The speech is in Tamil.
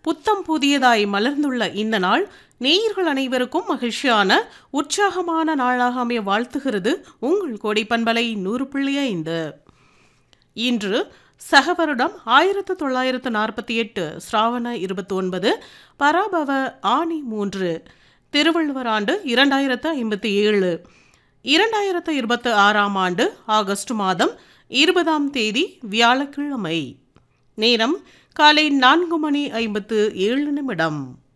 புத்தம் புதியதாய் மலர்ந்துள்ள இந்த நாள் நேயர்கள் அனைவருக்கும் மகிழ்ச்சியான உற்சாகமான நாளாக அமைய வாழ்த்துகிறது உங்கள் கோடை பண்பலை நூறு புள்ளி ஐந்து இன்று சகவருடம் ஆயிரத்து தொள்ளாயிரத்து நாற்பத்தி எட்டு ஸ்ராவண இருபத்தி ஒன்பது பராபவ ஆணி மூன்று திருவள்ளுவர் ஆண்டு இரண்டாயிரத்து ஐம்பத்தி ஏழு இரண்டாயிரத்து இருபத்தி ஆறாம் ஆண்டு ஆகஸ்ட் மாதம் இருபதாம் தேதி வியாழக்கிழமை நேரம் காலை நான்கு மணி ஐம்பத்து ஏழு நிமிடம்